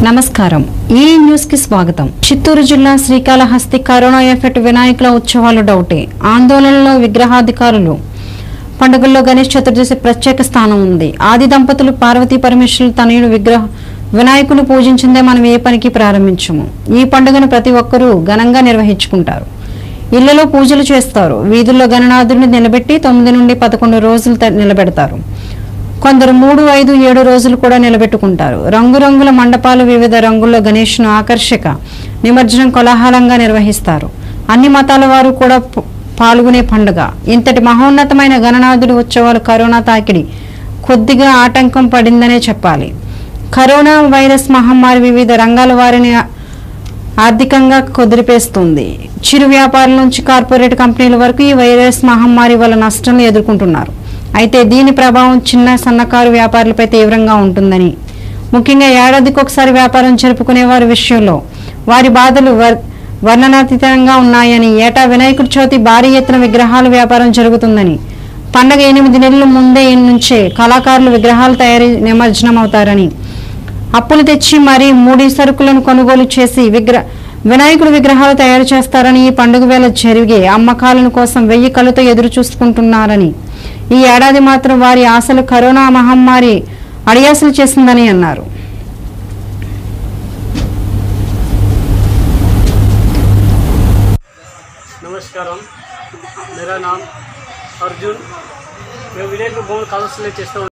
నమస్కారం ఈ న్యూస్ కి స్వాగతం చిత్తూరు జిల్లా శ్రీకాళహస్తి కరోనా ఎఫెక్ట్ వినాయకుల ఉత్సవాలు డౌటే ఆందోళనలో విగ్రహాధికారులు పండుగల్లో గణేష్ చతుర్దశి ప్రత్యేక స్థానం ఉంది ఆది దంపతులు పార్వతీ పరమేశ్వరులు తనయుడు విగ్రహ వినాయకుని పూజించిందే మనం ఏ పనికి ప్రారంభించము ఈ పండుగను ప్రతి ఒక్కరూ ఘనంగా నిర్వహించుకుంటారు ఇళ్లలో పూజలు చేస్తారు వీధుల్లో గణనాథుడిని నిలబెట్టి తొమ్మిది నుండి పదకొండు రోజులు త- నిలబెడతారు కొందరు మూడు ఐదు ఏడు రోజులు కూడా నిలబెట్టుకుంటారు రంగురంగుల మండపాలు వివిధ రంగుల్లో గణేష్ను ఆకర్షక నిమజ్జనం కోలాహలంగా నిర్వహిస్తారు అన్ని మతాల వారు కూడా ప- పాల్గొనే పండుగ ఇంతటి మహోన్నతమైన గణనాథుడి ఉత్సవాలు కరోనా తాకిడి కొద్దిగా ఆటంకం పడిందనే చెప్పాలి కరోనా వైరస్ మహమ్మారి వివిధ రంగాల వారిని ఆర్థికంగా కుదిరిపేస్తుంది చిరు వ్యాపారుల నుంచి కార్పొరేట్ కంపెనీల వరకు ఈ వైరస్ మహమ్మారి వల్ల నష్టాలను ఎదుర్కొంటున్నారు అయితే దీని ప్రభావం చిన్న సన్నకారు వ్యాపారులపై తీవ్రంగా ఉంటుందని ముఖ్యంగా ఏడాదికి ఒకసారి వ్యాపారం జరుపుకునే వారి విషయంలో వారి బాధలు వర్- వర్ణనాతీతంగా ఉన్నాయని ఏటా వినాయకుడి చవితి భారీ ఎత్తున విగ్రహాల వ్యాపారం జరుగుతుందని పండగ ఎనిమిది నెలల ముందే నుంచే కళాకారులు విగ్రహాలు తయారీ నిమజ్జనం అవుతారని అప్పులు తెచ్చి మరీ మూడి సరుకులను కొనుగోలు చేసి విగ్ర వినాయకుడు విగ్రహాలు తయారు చేస్తారని ఈ పండుగ వేళ జరిగే అమ్మకాలను కోసం వెయ్యి కళ్ళతో ఎదురు చూసుకుంటున్నారని ఈ ఏడాది మాత్రం వారి ఆశలు కరోనా మహమ్మారి అడియాసలు చేసిందని అన్నారు नमस्कार मेरा नाम अर्जुन मैं विनायक भवन काउंसिल చేస్తూ